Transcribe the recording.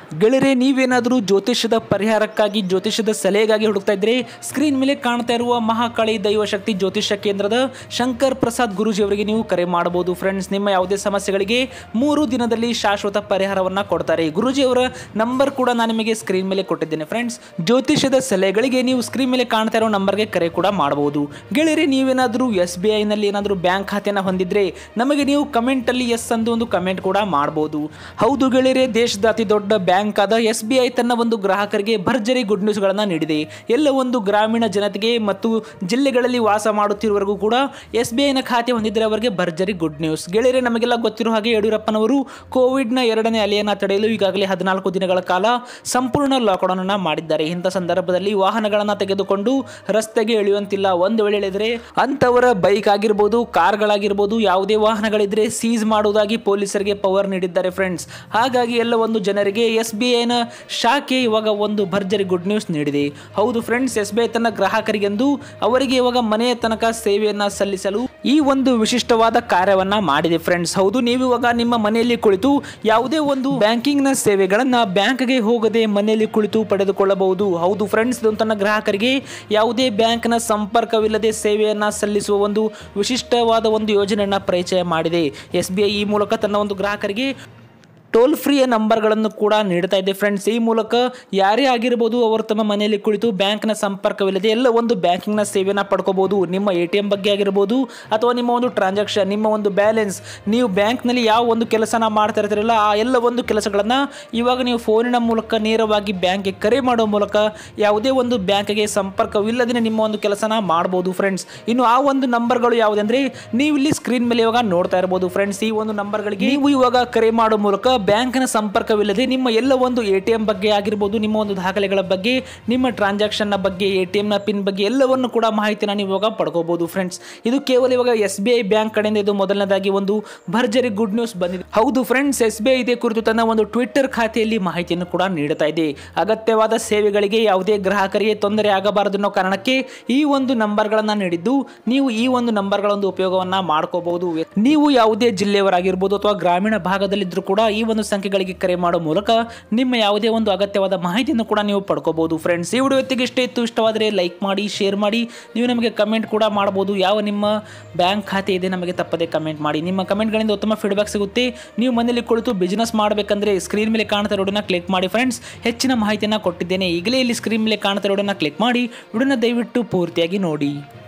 ಗೆಳೆಯರೆ ನೀವೇನಾದರೂ ಜ್ಯೋತಿಷ್ಯದ ಪರಿಹಾರಕ್ಕಾಗಿ ಜ್ಯೋತಿಷ್ಯದ ಸಲಹೆಗಾಗಿ ಹುಡುಕ್ತಾ ಇದ್ರೆ ಸ್ಕ್ರೀನ್ ಮೇಲೆ ಕಾಣ್ತಾ ಇರುವ ಮಹಾಕಾಳಿ ದೈವಶಕ್ತಿ ಜ್ಯೋತಿಷ್ಯ ಕೇಂದ್ರದ ಶಂಕರ್ ಪ್ರಸಾದ್ ಗುರೂಜಿ ಅವರಿಗೆ ನೀವು ಕರೆ ಮಾಡಬಹುದು ಫ್ರೆಂಡ್ಸ್ ನಿಮ್ಮ ಯಾವುದೇ ಸಮಸ್ಯೆಗಳಿಗೆ ಮೂರು ದಿನದಲ್ಲಿ ಶಾಶ್ವತ ಪರಿಹಾರವನ್ನ ಕೊಡ್ತಾರೆ ಗುರೂಜಿ ಅವರ ನಂಬರ್ ಕೂಡ ನಾನು ನಿಮಗೆ ಸ್ಕ್ರೀನ್ ಮೇಲೆ ಕೊಟ್ಟಿದ್ದೇನೆ ಫ್ರೆಂಡ್ಸ್ ಜ್ಯೋತಿಷ್ಯದ ಸಲಹೆಗಳಿಗೆ ನೀವು ಸ್ಕ್ರೀನ್ ಮೇಲೆ ಕಾಣ್ತಾ ಇರೋ ನಂಬರ್ಗೆ ಕರೆ ಕೂಡ ಮಾಡಬಹುದು ಗೆಳೆಯರೆ ನೀವೇನಾದರೂ ಎಸ್ ಬಿ ಐನಲ್ಲಿ ಏನಾದರೂ ಬ್ಯಾಂಕ್ ಖಾತೆನ ಹೊಂದಿದ್ರೆ ನಮಗೆ ನೀವು ಕಮೆಂಟ್ ಅಲ್ಲಿ ಎಸ್ ಅಂದು ಒಂದು ಕಮೆಂಟ್ ಕೂಡ ಮಾಡಬಹುದು ಹೌದು ಗೆಳೆಯರೆ ದೇಶದ ಅತಿ ದೊಡ್ಡ ಬ್ಯಾಂಕ್ ಆದ ಎಸ್ ಬಿ ಐ ತನ್ನ ಒಂದು ಗ್ರಾಹಕರಿಗೆ ಭರ್ಜರಿ ಗುಡ್ ನ್ಯೂಸ್ಗಳನ್ನು ನೀಡಿದೆ ಎಲ್ಲ ಒಂದು ಗ್ರಾಮೀಣ ಜನತೆಗೆ ಮತ್ತು ಜಿಲ್ಲೆಗಳಲ್ಲಿ ವಾಸ ಮಾಡುತ್ತಿರುವವರೆಗೂ ಕೂಡ ಎಸ್ ಬಿ ಐನ ಖಾತೆ ಹೊಂದಿದ್ದರೆ ಅವರಿಗೆ ಭರ್ಜರಿ ಗುಡ್ ನ್ಯೂಸ್ ಗೆಳೆಯರೆ ನಮಗೆಲ್ಲ ಗೊತ್ತಿರೋ ಹಾಗೆ ಯಡಿಯೂರಪ್ಪನವರು ಕೋವಿಡ್ನ ಎರಡನೇ ಅಲೆಯನ್ನು ತಡೆಯಲು ಈಗಾಗಲೇ ಹದಿನಾಲ್ಕು ದಿನಗಳ ಕಾಲ ಸಂಪೂರ್ಣ ಲಾಕ್ಡೌನ್ ಅನ್ನ ಮಾಡಿದ್ದಾರೆ ಇಂಥ ಸಂದರ್ಭದಲ್ಲಿ ವಾಹನಗಳನ್ನು ತೆಗೆದುಕೊಂಡು ರಸ್ತೆಗೆ ಇಳಿಯುವಂತಿಲ್ಲ ಒಂದು ವೇಳೆ ಇಳಿದರೆ ಅಂತವರ ಬೈಕ್ ಆಗಿರ್ಬೋದು ಕಾರ್ಗಳಾಗಿರ್ಬೋದು ಯಾವುದೇ ವಾಹನಗಳಿದ್ರೆ ಸೀಸ್ ಮಾಡುವುದಾಗಿ ಪೊಲೀಸರಿಗೆ ಪವರ್ ನೀಡಿದ್ದಾರೆ ಫ್ರೆಂಡ್ಸ್ ಹಾಗಾಗಿ ಎಲ್ಲ ಒಂದು ಜನರಿಗೆ ಎಸ್ ಬಿ ಐನ ಶಾಖೆ ಇವಾಗ ಒಂದು ಭರ್ಜರಿ ಗುಡ್ ನ್ಯೂಸ್ ನೀಡಿದೆ ಹೌದು ಫ್ರೆಂಡ್ಸ್ ಎಸ್ ಬಿ ಐ ತನ್ನ ಗ್ರಾಹಕರಿಗೆಂದು ಅವರಿಗೆ ಇವಾಗ ಮನೆಯ ತನಕ ಸೇವೆಯನ್ನ ಸಲ್ಲಿಸಲು ಈ ಒಂದು ವಿಶಿಷ್ಟವಾದ ಕಾರ್ಯವನ್ನ ಮಾಡಿದೆ ಫ್ರೆಂಡ್ಸ್ ಹೌದು ನೀವು ಇವಾಗ ನಿಮ್ಮ ಮನೆಯಲ್ಲಿ ಕುಳಿತು ಯಾವುದೇ ಒಂದು ಬ್ಯಾಂಕಿಂಗ್ ನ ಸೇವೆಗಳನ್ನ ಬ್ಯಾಂಕ್ಗೆ ಹೋಗದೆ ಮನೆಯಲ್ಲಿ ಕುಳಿತು ಪಡೆದುಕೊಳ್ಳಬಹುದು ಹೌದು ಫ್ರೆಂಡ್ಸ್ ಇದು ತನ್ನ ಗ್ರಾಹಕರಿಗೆ ಯಾವುದೇ ಬ್ಯಾಂಕ್ನ ಸಂಪರ್ಕವಿಲ್ಲದೆ ಸೇವೆಯನ್ನ ಸಲ್ಲಿಸುವ ಒಂದು ವಿಶಿಷ್ಟವಾದ ಒಂದು ಯೋಜನೆಯನ್ನ ಪರಿಚಯ ಮಾಡಿದೆ ಎಸ್ ಬಿ ಐ ಈ ಮೂಲಕ ತನ್ನ ಒಂದು ಗ್ರಾಹಕರಿಗೆ ಟೋಲ್ ಫ್ರೀಯ ನಂಬರ್ಗಳನ್ನು ಕೂಡ ನೀಡ್ತಾ ಇದೆ ಫ್ರೆಂಡ್ಸ್ ಈ ಮೂಲಕ ಯಾರೇ ಆಗಿರ್ಬೋದು ಅವರು ತಮ್ಮ ಮನೆಯಲ್ಲಿ ಕುಳಿತು ಬ್ಯಾಂಕ್ನ ಸಂಪರ್ಕವಿಲ್ಲದೆ ಎಲ್ಲ ಒಂದು ಬ್ಯಾಂಕಿಂಗ್ನ ಸೇವೆನ ಪಡ್ಕೋಬಹುದು ನಿಮ್ಮ ಎ ಟಿ ಎಂ ಬಗ್ಗೆ ಆಗಿರ್ಬೋದು ಅಥವಾ ನಿಮ್ಮ ಒಂದು ಟ್ರಾನ್ಸಾಕ್ಷನ್ ನಿಮ್ಮ ಒಂದು ಬ್ಯಾಲೆನ್ಸ್ ನೀವು ಬ್ಯಾಂಕ್ನಲ್ಲಿ ಯಾವ ಒಂದು ಕೆಲಸನ ಮಾಡ್ತಾ ಇರ್ತೀರಲ್ಲ ಆ ಎಲ್ಲ ಒಂದು ಕೆಲಸಗಳನ್ನು ಇವಾಗ ನೀವು ಫೋನಿನ ಮೂಲಕ ನೇರವಾಗಿ ಬ್ಯಾಂಕ್ಗೆ ಕರೆ ಮಾಡೋ ಮೂಲಕ ಯಾವುದೇ ಒಂದು ಬ್ಯಾಂಕ್ಗೆ ಸಂಪರ್ಕವಿಲ್ಲದೇ ನಿಮ್ಮ ಒಂದು ಕೆಲಸನ ಮಾಡ್ಬೋದು ಫ್ರೆಂಡ್ಸ್ ಇನ್ನು ಆ ಒಂದು ನಂಬರ್ಗಳು ಯಾವುದಂದ್ರೆ ನೀವು ಇಲ್ಲಿ ಸ್ಕ್ರೀನ್ ಮೇಲೆ ಇವಾಗ ನೋಡ್ತಾ ಇರ್ಬೋದು ಫ್ರೆಂಡ್ಸ್ ಈ ಒಂದು ನಂಬರ್ಗಳಿಗೆ ನೀವು ಇವಾಗ ಕರೆ ಮಾಡೋ ಮೂಲಕ ಬ್ಯಾಂಕ್ನ ಸಂಪರ್ಕವಿಲ್ಲದೆ ನಿಮ್ಮ ಎಲ್ಲ ಒಂದು ಎ ಟಿ ಎಂ ಬಗ್ಗೆ ಆಗಿರ್ಬೋದು ನಿಮ್ಮ ಒಂದು ದಾಖಲೆಗಳ ಬಗ್ಗೆ ನಿಮ್ಮ ಟ್ರಾನ್ಸಾಕ್ಷನ್ನ ಬಗ್ಗೆ ಎ ಟಿ ಎಮ್ನ ಪಿನ್ ಬಗ್ಗೆ ಎಲ್ಲವನ್ನು ಕೂಡ ಮಾಹಿತಿನ ನೀವು ಇವಾಗ ಪಡ್ಕೋಬಹುದು ಫ್ರೆಂಡ್ಸ್ ಇದು ಕೇವಲ ಇವಾಗ ಎಸ್ ಬಿ ಐ ಬ್ಯಾಂಕ್ ಕಡೆಯಿಂದ ಇದು ಮೊದಲನೇದಾಗಿ ಒಂದು ಭರ್ಜರಿ ಗುಡ್ ನ್ಯೂಸ್ ಬಂದಿದೆ ಹೌದು ಫ್ರೆಂಡ್ಸ್ ಎಸ್ ಬಿ ಐ ಇದೇ ಕುರಿತು ತನ್ನ ಒಂದು ಟ್ವಿಟ್ಟರ್ ಖಾತೆಯಲ್ಲಿ ಮಾಹಿತಿಯನ್ನು ಕೂಡ ನೀಡುತ್ತಾ ಇದೆ ಅಗತ್ಯವಾದ ಸೇವೆಗಳಿಗೆ ಯಾವುದೇ ಗ್ರಾಹಕರಿಗೆ ತೊಂದರೆ ಆಗಬಾರದು ಅನ್ನೋ ಕಾರಣಕ್ಕೆ ಈ ಒಂದು ನಂಬರ್ಗಳನ್ನು ನೀಡಿದ್ದು ನೀವು ಈ ಒಂದು ನಂಬರ್ಗಳ ಒಂದು ಉಪಯೋಗವನ್ನ ಮಾಡ್ಕೋಬಹುದು ನೀವು ಯಾವುದೇ ಜಿಲ್ಲೆಯವರಾಗಿರ್ಬೋದು ಅಥವಾ ಗ್ರಾಮೀಣ ಭಾಗದಲ್ಲಿದ್ದರೂ ಕೂಡ ಈ ಒಂದು ಸಂಖ್ಯೆಗಳಿಗೆ ಕರೆ ಮಾಡೋ ಮೂಲಕ ನಿಮ್ಮ ಯಾವುದೇ ಒಂದು ಅಗತ್ಯವಾದ ಮಾಹಿತಿಯನ್ನು ಕೂಡ ನೀವು ಪಡ್ಕೋಬಹುದು ಫ್ರೆಂಡ್ಸ್ ಈ ವಿಡಿಯೋ ಹೊತ್ತಿಗೆ ಇಷ್ಟ ಇತ್ತು ಇಷ್ಟವಾದರೆ ಲೈಕ್ ಮಾಡಿ ಶೇರ್ ಮಾಡಿ ನೀವು ನಮಗೆ ಕಮೆಂಟ್ ಕೂಡ ಮಾಡಬಹುದು ಯಾವ ನಿಮ್ಮ ಬ್ಯಾಂಕ್ ಖಾತೆ ಇದೆ ನಮಗೆ ತಪ್ಪದೆ ಕಮೆಂಟ್ ಮಾಡಿ ನಿಮ್ಮ ಕಮೆಂಟ್ಗಳಿಂದ ಉತ್ತಮ ಫೀಡ್ಬ್ಯಾಕ್ ಸಿಗುತ್ತೆ ನೀವು ಮನೆಯಲ್ಲಿ ಕುಳಿತು ಬಿಸ್ನೆಸ್ ಮಾಡಬೇಕಂದ್ರೆ ಸ್ಕ್ರೀನ್ ಮೇಲೆ ಕಾಣ್ತಾ ಇರೋದನ್ನ ಕ್ಲಿಕ್ ಮಾಡಿ ಫ್ರೆಂಡ್ಸ್ ಹೆಚ್ಚಿನ ಮಾಹಿತಿಯನ್ನು ಕೊಟ್ಟಿದ್ದೇನೆ ಈಗಲೇ ಇಲ್ಲಿ ಸ್ಕ್ರೀನ್ ಮೇಲೆ ಕಾಣ್ತಾ ಇರೋದನ್ನ ಕ್ಲಿಕ್ ಮಾಡಿ ವಿಡಿಯೋನ ದಯವಿಟ್ಟು ಪೂರ್ತಿಯಾಗಿ ನೋಡಿ